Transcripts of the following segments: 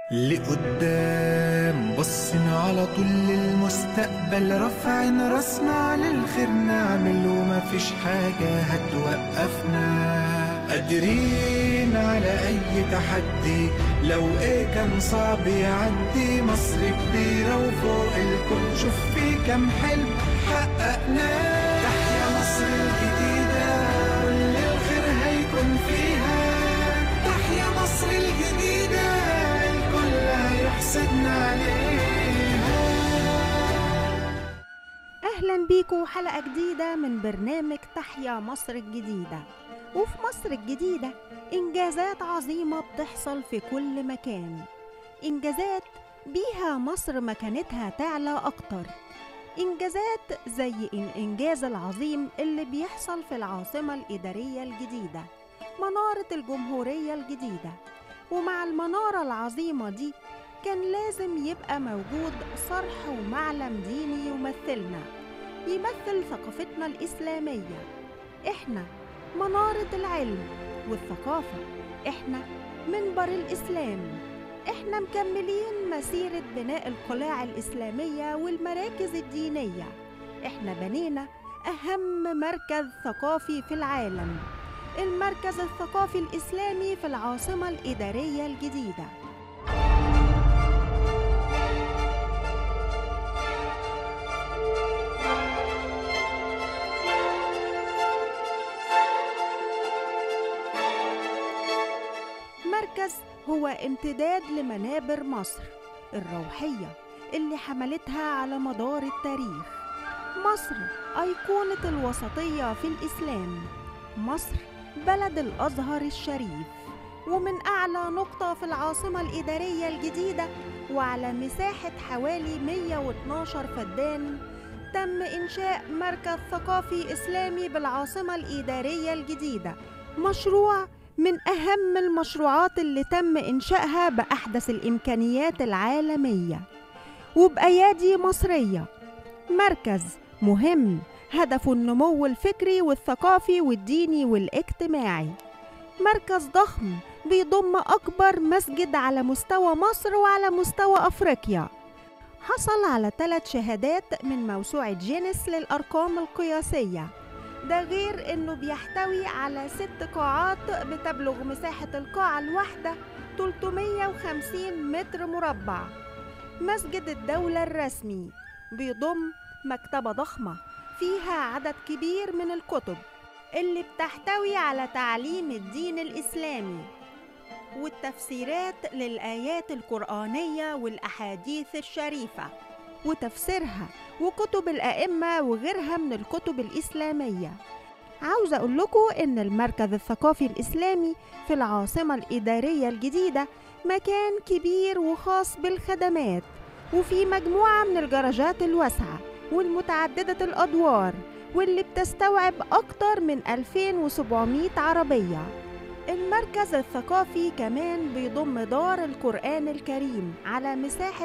لقدام بصنا على طول للمستقبل رافعين راسنا للخير نعمل وما فيش حاجة هتوقفنا قادرين على أي تحدي لو إيه كان صعب يعدي مصر كبيرة وفوق الكل شوف في كام حلم حققناه تحيا مصر الجديدة كل الخير هيكون فيها تحيا مصر الجديدة الكل هيحسدنا عليها أهلا بيكم حلقة جديدة من برنامج تحيا مصر الجديدة وفي مصر الجديدة إنجازات عظيمة بتحصل في كل مكان إنجازات بيها مصر مكانتها تعلى أكتر إنجازات زي الإنجاز العظيم اللي بيحصل في العاصمة الإدارية الجديدة منارة الجمهورية الجديدة ومع المنارة العظيمة دي كان لازم يبقى موجود صرح ومعلم ديني يمثلنا يمثل ثقافتنا الإسلامية إحنا منارة العلم والثقافة إحنا منبر الإسلام إحنا مكملين مسيرة بناء القلاع الإسلامية والمراكز الدينية إحنا بنينا أهم مركز ثقافي في العالم المركز الثقافي الإسلامي في العاصمة الإدارية الجديدة مركز هو امتداد لمنابر مصر الروحية اللي حملتها على مدار التاريخ مصر أيقونة الوسطية في الإسلام مصر بلد الأزهر الشريف ومن أعلى نقطة في العاصمة الإدارية الجديدة وعلى مساحة حوالي 112 فدان تم إنشاء مركز ثقافي إسلامي بالعاصمة الإدارية الجديدة مشروع من أهم المشروعات اللي تم إنشائها بأحدث الإمكانيات العالمية وبأيادي مصرية مركز مهم هدفه النمو الفكري والثقافي والديني والاجتماعي مركز ضخم بيضم أكبر مسجد على مستوى مصر وعلى مستوى أفريقيا حصل على ثلاث شهادات من موسوعة جينيس للأرقام القياسية ده غير انه بيحتوي على ست قاعات بتبلغ مساحة القاعة الواحدة 350 متر مربع مسجد الدولة الرسمي بيضم مكتبة ضخمة فيها عدد كبير من الكتب اللي بتحتوي على تعليم الدين الإسلامي والتفسيرات للآيات القرآنية والأحاديث الشريفة وتفسيرها وكتب الأئمة وغيرها من الكتب الإسلامية عاوزة أقول لكم إن المركز الثقافي الإسلامي في العاصمة الإدارية الجديدة مكان كبير وخاص بالخدمات وفي مجموعة من الجراجات الواسعة والمتعددة الأدوار واللي بتستوعب أكتر من 2700 عربية المركز الثقافي كمان بيضم دار القرآن الكريم على مساحة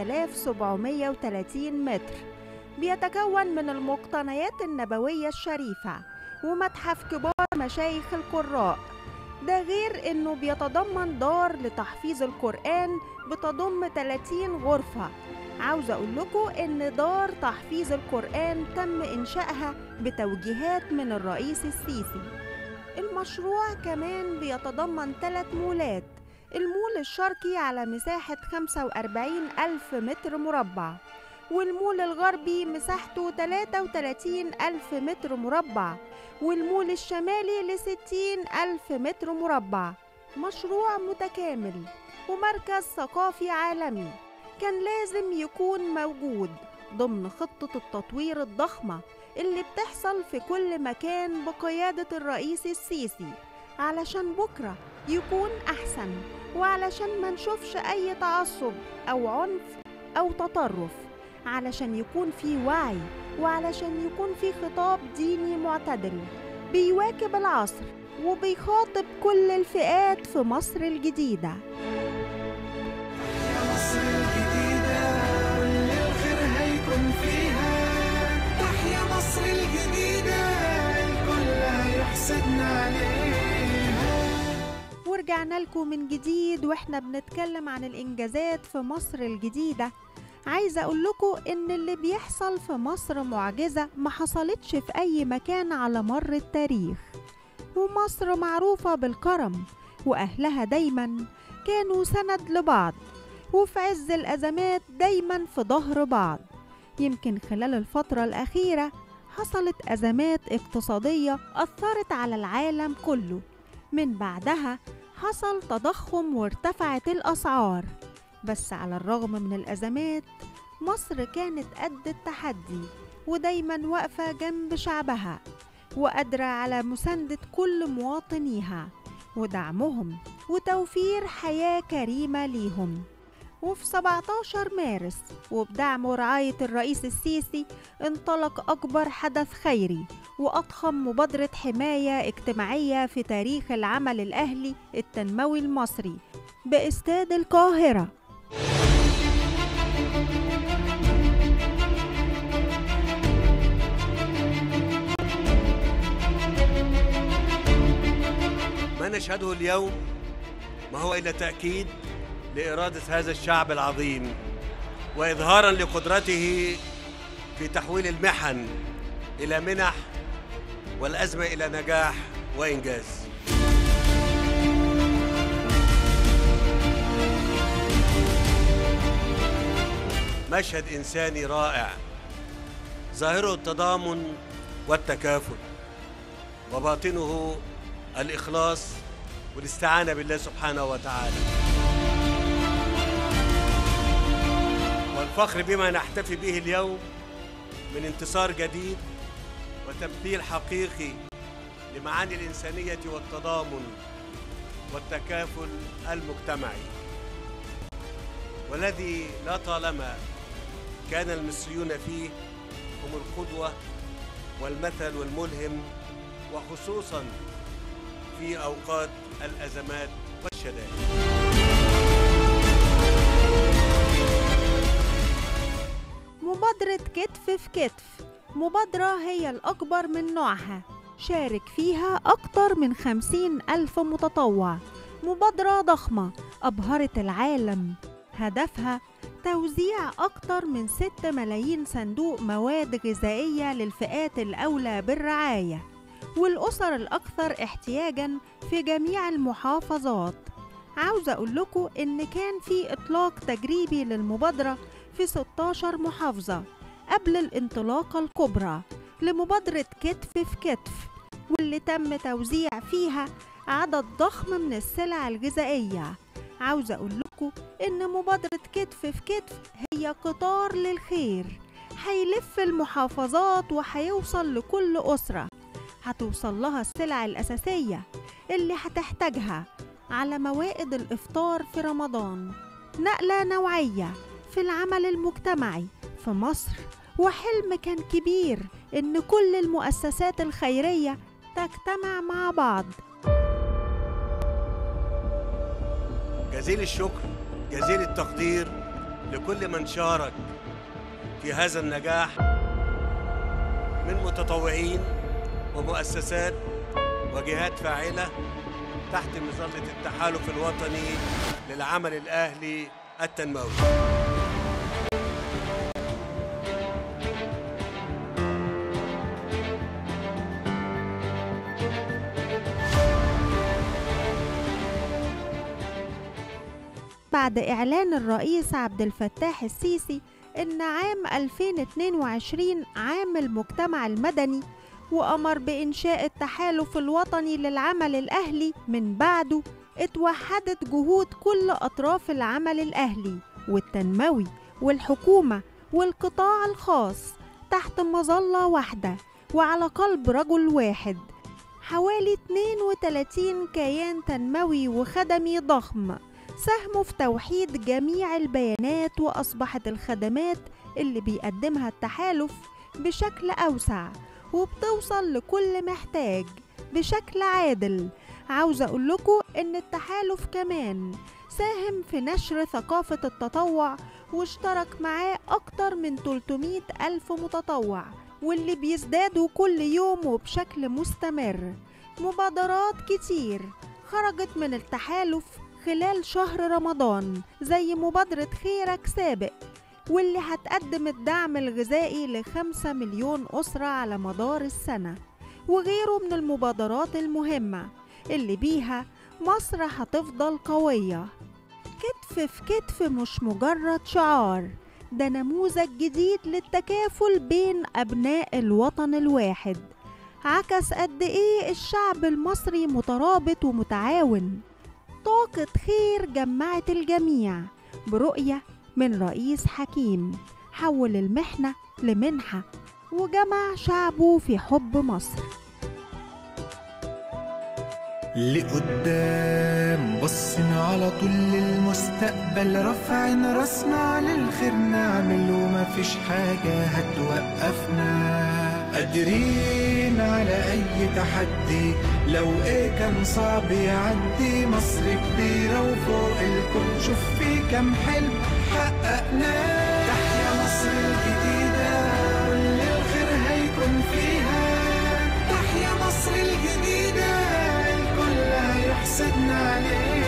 6730 متر بيتكون من المقتنيات النبوية الشريفة ومتحف كبار مشايخ القراء ده غير انه بيتضمن دار لتحفيظ القرآن بتضم 30 غرفة عاوزة اقول لكم ان دار تحفيظ القرآن تم انشائها بتوجيهات من الرئيس السيسي المشروع كمان بيتضمن ثلاث مولات المول الشرقي على مساحة 45 ألف متر مربع والمول الغربي مساحته 33 ألف متر مربع والمول الشمالي لستين ألف متر مربع مشروع متكامل ومركز ثقافي عالمي كان لازم يكون موجود ضمن خطة التطوير الضخمة اللي بتحصل في كل مكان بقيادة الرئيس السيسي علشان بكرة يكون أحسن وعلشان ما نشوفش أي تعصب أو عنف أو تطرف علشان يكون في وعي وعلشان يكون في خطاب ديني معتدل بيواكب العصر وبيخاطب كل الفئات في مصر الجديده يا مصر الجديدة كل الخير هيكون فيها تحيا مصر الجديدة الكل هيحسدنا عليها ورجعنا لكم من جديد واحنا بنتكلم عن الإنجازات في مصر الجديدة عايزة أقول لكم إن اللي بيحصل في مصر معجزة ما حصلتش في أي مكان على مر التاريخ ومصر معروفة بالكرم وأهلها دايما كانوا سند لبعض وفي عز الأزمات دايما في ظهر بعض يمكن خلال الفترة الأخيرة حصلت أزمات اقتصادية أثرت على العالم كله من بعدها حصل تضخم وارتفعت الأسعار بس على الرغم من الأزمات مصر كانت قد التحدي ودايما واقفة جنب شعبها وقادرة على مساندة كل مواطنيها ودعمهم وتوفير حياة كريمة ليهم وفي 17 مارس وبدعم ورعاية الرئيس السيسي انطلق أكبر حدث خيري وأضخم مبادرة حماية اجتماعية في تاريخ العمل الأهلي التنموي المصري باستاد القاهرة ما نشهده اليوم ما هو إلا تأكيد لإرادة هذا الشعب العظيم وإظهارا لقدرته في تحويل المحن إلى منح والأزمة إلى نجاح وإنجاز مشهد إنساني رائع ظاهره التضامن والتكافل وباطنه الإخلاص والاستعانة بالله سبحانه وتعالى والفخر بما نحتفي به اليوم من انتصار جديد وتمثيل حقيقي لمعاني الإنسانية والتضامن والتكافل المجتمعي والذي لا طالما كان المصريون فيه هم القدوة والمثل والملهم وخصوصا في أوقات الأزمات والشدائد مبادرة كتف في كتف مبادرة هي الأكبر من نوعها شارك فيها أكتر من خمسين ألف متطوع مبادرة ضخمة أبهرت العالم هدفها توزيع أكتر من 6 ملايين صندوق مواد غذائية للفئات الأولى بالرعاية والأسر الأكثر احتياجا في جميع المحافظات عاوزة أقول لكم إن كان في إطلاق تجريبي للمبادرة في 16 محافظة قبل الانطلاقة الكبرى لمبادرة كتف في كتف واللي تم توزيع فيها عدد ضخم من السلع الغذائية عاوزة أقول لكم إن مبادرة كتف في كتف هي قطار للخير هيلف المحافظات وهيوصل لكل أسرة هتوصل لها السلع الأساسية اللي هتحتاجها على موائد الإفطار في رمضان نقلة نوعية في العمل المجتمعي في مصر وحلم كان كبير إن كل المؤسسات الخيرية تجتمع مع بعض جزيل الشكر جزيل التقدير لكل من شارك في هذا النجاح من متطوعين ومؤسسات وجهات فاعلة تحت مظلة التحالف الوطني للعمل الأهلي التنموي بعد إعلان الرئيس عبد الفتاح السيسي إن عام 2022 عام المجتمع المدني وأمر بإنشاء التحالف الوطني للعمل الأهلي من بعده اتوحدت جهود كل أطراف العمل الأهلي والتنموي والحكومة والقطاع الخاص تحت مظلة واحدة وعلى قلب رجل واحد حوالي 32 كيان تنموي وخدمي ضخم ساهموا في توحيد جميع البيانات وأصبحت الخدمات اللي بيقدمها التحالف بشكل أوسع وبتوصل لكل محتاج بشكل عادل عاوزة أقول لكم إن التحالف كمان ساهم في نشر ثقافة التطوع واشترك معاه أكتر من 300 ألف متطوع واللي بيزدادوا كل يوم وبشكل مستمر مبادرات كتير خرجت من التحالف خلال شهر رمضان زي مبادرة خيرك سابق واللي هتقدم الدعم الغذائي لخمسة مليون أسرة على مدار السنة وغيره من المبادرات المهمة اللي بيها مصر هتفضل قوية كتف في كتف مش مجرد شعار ده نموذج جديد للتكافل بين أبناء الوطن الواحد عكس قد إيه الشعب المصري مترابط ومتعاون طاقة خير جمعت الجميع برؤية من رئيس حكيم حول المحنة لمنحة وجمع شعبه في حب مصر لقدام بصنا على طول للمستقبل رافعين راسنا للخير نعمل وما فيش حاجة هتوقفنا قادرين على أي تحدي لو إيه كان صعب يعدي مصر كبيرة وفوق الكل شوف في كام حلم حققناه تحيا مصر الجديدة كل الخير هيكون فيها تحيا مصر الجديدة الكل هيحسدنا عليها